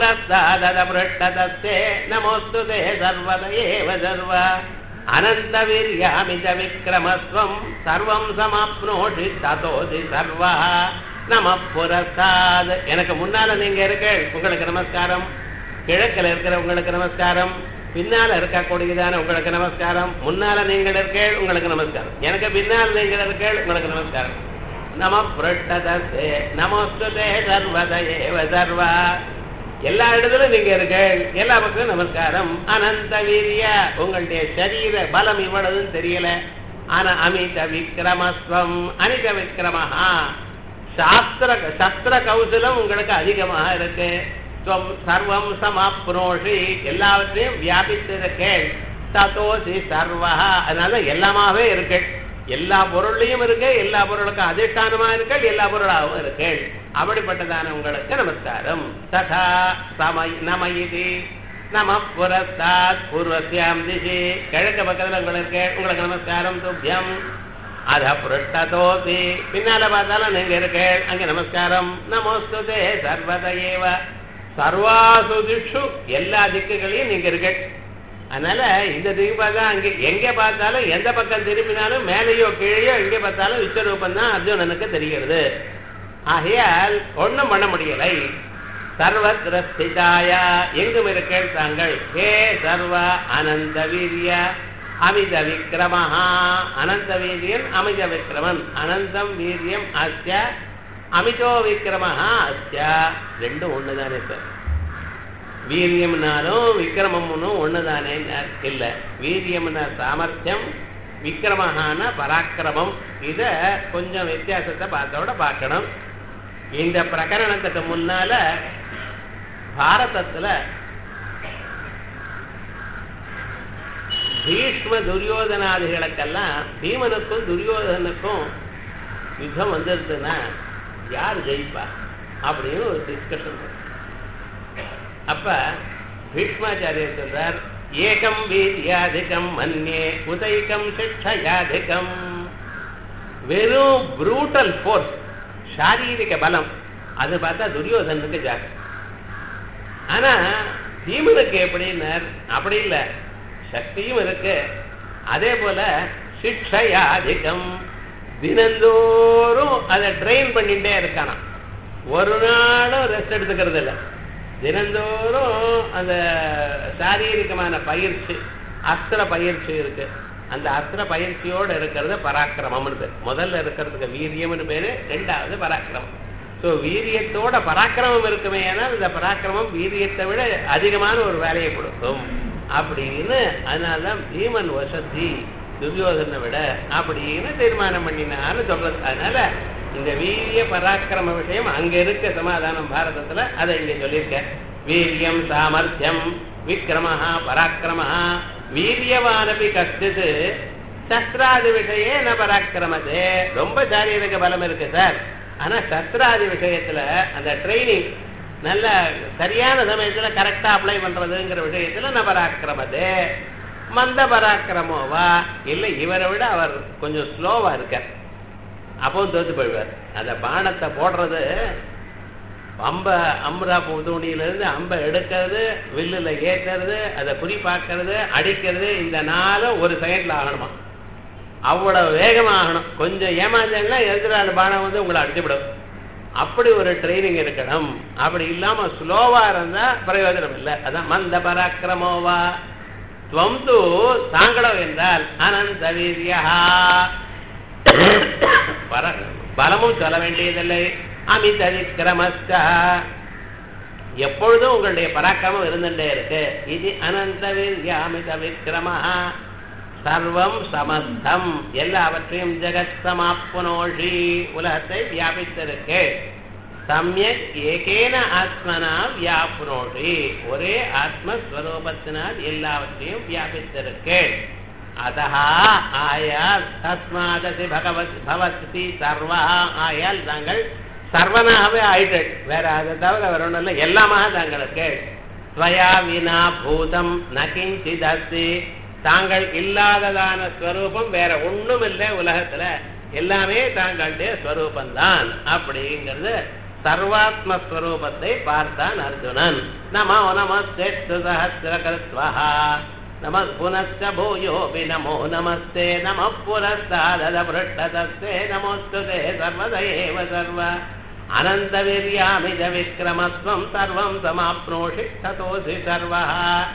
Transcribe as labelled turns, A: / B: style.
A: पुरस्तादपृष्ठतस्ते नमोऽस्तु ते सर्वद एव सर्व अनन्तवीर्यामित विक्रमस्वं सर्वं समाप्नोषि ततोऽसि सर्वः நம புரஸ்தாத் எனக்கு முன்னால நீங்க இருக்க உங்களுக்கு நமஸ்காரம் கிழக்கில் இருக்கிற உங்களுக்கு நமஸ்காரம் பின்னால இருக்கக்கூடியதான உங்களுக்கு நமஸ்காரம் முன்னால நீங்கள் இருக்கேள் உங்களுக்கு நமஸ்காரம் எனக்கு பின்னால் நீங்கள் இருக்கேள் உங்களுக்கு நமஸ்காரம் நம புரட்டதே நமஸ்துதே சர்வத ஏவ சர்வா எல்லா இடத்துலயும் நீங்க இருக்கேள் எல்லா பக்கமும் நமஸ்காரம் அனந்த வீரிய உங்களுடைய சரீர பலம் இவ்வளவுன்னு தெரியல ஆனா அமித விக்ரமஸ்வம் அனித விக்ரமஹா சாஸ்திர சஸ்திர கௌசலம் உங்களுக்கு அதிகமாக இருக்கு துவம் சர்வம் சமாப்னோஷி எல்லாவற்றையும் வியாபித்திருக்கேள் ததோசி சர்வா அதனால எல்லாமாவே இருக்கு எல்லா பொருளையும் இருக்கு எல்லா பொருளுக்கும் அதிஷ்டானமா இருக்கள் எல்லா பொருளாகவும் இருக்கள் அப்படிப்பட்டதான உங்களுக்கு நமஸ்காரம் ததா சமய் நமயிதி நம புரஸ்தாத் பூர்வசியாம் திசி கிழக்கு பக்கத்துல உங்களுக்கு உங்களுக்கு நமஸ்காரம் துப்பியம் அத புரட்டதோசி பின்னால பார்த்தாலும் நீங்க இருக்க அங்க நமஸ்காரம் நமோஸ்துதே சர்வத ஏவ சர்வாசு திஷு எல்லா திக்குகளையும் நீங்க இருக்க அதனால இந்த திக்கு பார்த்தா அங்க எங்க பார்த்தாலும் எந்த பக்கம் திரும்பினாலும் மேலேயோ கீழேயோ எங்க பார்த்தாலும் விஸ்வரூபம் தான் அர்ஜுனனுக்கு தெரிகிறது ஆகையால் ஒண்ணும் பண்ண முடியலை சர்வத்திர ஸ்திதாய எங்கும் இருக்கேள் தாங்கள் ஹே சர்வ அனந்த வீரிய அமித விக்ரமஹா அனந்த வீரியன் அமித விக்ரமன் அனந்தம் வீரியம் அஸ்ய அமிதோ விக்ரமஹா அஸ்ய ரெண்டும் ஒண்ணுதானே சார் வீரியம்னாலும் விக்ரமம்னும் ஒண்ணுதானே இல்ல வீரியம்னா சாமர்த்தியம் விக்ரமஹான பராக்கிரமம் இத கொஞ்சம் வித்தியாசத்தை பார்த்தோட பார்க்கணும் இந்த பிரகரணத்துக்கு முன்னால பாரதத்துல பீஷ்ம துரியோதனாதிகளுக்கெல்லாம் பீமனுக்கும் துரியோதனுக்கும் யுத்தம் வந்துருதுன்னா யார் ஜெயிப்பா அப்படின்னு ஒரு டிஸ்கஷன் அப்ப பீஷ்மாச்சாரியர் சொல்றார் ஏகம் வீரியாதிகம் மன்யே உதைக்கம் சிக்ஷயாதிகம் வெறும் ப்ரூட்டல் ஃபோர்ஸ் சாரீரிக பலம் அது பார்த்தா துரியோதனுக்கு ஜாஸ்தி ஆனா பீமனுக்கு எப்படின்னார் அப்படி இல்லை சக்தியும் இருக்கு அதே போல சிக்ஷையா அதிகம் தினந்தோறும் அதை ட்ரெயின் பண்ணிட்டே இருக்கானா ஒரு நாளும் ரெஸ்ட் எடுத்துக்கிறது இல்லை தினந்தோறும் அந்த சாரீரிகமான பயிற்சி அஸ்திர பயிற்சி இருக்கு அந்த அஸ்திர பயிற்சியோடு இருக்கிறது பராக்கிரமம்னு பேர் முதல்ல இருக்கிறதுக்கு வீரியம்னு பேரு ரெண்டாவது பராக்கிரமம் ஸோ வீரியத்தோட பராக்கிரமம் இருக்குமே ஆனால் இந்த பராக்கிரமம் வீரியத்தை விட அதிகமான ஒரு வேலையை கொடுக்கும் அப்படின்னு அதனாலதான் பீமன் வசதி துரியோதனை விட அப்படின்னு தீர்மானம் பண்ணினான்னு சொல்றது அதனால இந்த வீரிய பராக்கிரம விஷயம் அங்க இருக்க சமாதானம் பாரதத்துல அதை இங்க சொல்லியிருக்க வீரியம் சாமர்த்தியம் விக்ரமஹா பராக்கிரமஹா வீரியவானபி கஷ்டித்து சஸ்திராதி விஷயே ந பராக்கிரமதே ரொம்ப சாரீரிக பலம் இருக்கு சார் ஆனா சஸ்திராதி விஷயத்துல அந்த ட்ரைனிங் நல்ல சரியான சமயத்துல கரெக்டா அப்ளை பண்றதுங்கிற விஷயத்துல ந பராக்கிரமதே மந்த பராக்கிரமோவா இல்லை இவரை விட அவர் கொஞ்சம் ஸ்லோவா இருக்கார் அப்பவும் தோத்து போயிடுவார் அந்த பானத்தை போடுறது அம்ப அம்பரா தூணியிலிருந்து அம்பை எடுக்கிறது வில்லுல ஏத்துறது அதை குறி பார்க்கறது அடிக்கிறது இந்த நாளும் ஒரு செகண்ட்ல ஆகணுமா அவ்வளவு வேகமா ஆகணும் கொஞ்சம் ஏமாந்தா எதிராள பானம் வந்து உங்களை அடிச்சுவிடும் அப்படி ஒரு ட்ரைனிங் இருக்கணும் அப்படி இல்லாம ஸ்லோவா இருந்தா பிரயோஜனம் இல்லை அதான் மந்த பராக்கிரமோவா துவம் தூ தாங்களோ என்றால் அனந்த வீரியா பலமும் சொல்ல வேண்டியதில்லை அமித விக்ரமஸ்ட எப்பொழுதும் உங்களுடைய பராக்கிரமம் இருந்துட்டே இருக்கு இது அனந்த வீரிய அமித விக்ரமஹா சர்வம் சமஸ்தம் எல்லாவற்றையும் ஜெகத் சமாப்புனோஷி உலகத்தை வியாபித்திருக்கு சமயக் ஏகேன ஆத்மனா வியாபுனோஷி ஒரே ஆத்மஸ்வரூபத்தினால் எல்லாவற்றையும் வியாபித்திருக்கு அதஹா ஆயால் தஸ்மாதசி பகவத் பவதி சர்வா ஆயால் தாங்கள் சர்வனாகவே ஆயிட்டு வேற அதை தவிர வேற ஒன்றும் இல்லை எல்லாமாக தாங்களுக்கு ஸ்வயா வினா பூதம் நகிஞ்சித் அஸ்தி தாங்கள் இல்லாததான ஸ்வரூபம் வேற ஒண்ணும் இல்லை உலகத்துல எல்லாமே தாங்களுடைய ஸ்வரூபந்தான் அப்படிங்கிறது சர்வாத்மஸ்வரூபத்தை பார்த்தான் அர்ஜுனன் நமோ நமஸ்தே சஹசிரகத்வா நம புனச்ச பூயோபி நமோ நமஸ்தே நம புரஸ்தாதத பிருஷ்டதஸ்தே நமோஸ்துதே சர்வத ஏவ சர்வ அனந்த விக்ரமஸ்வம் சர்வம் சமாப்னோஷி ததோசி சர்வः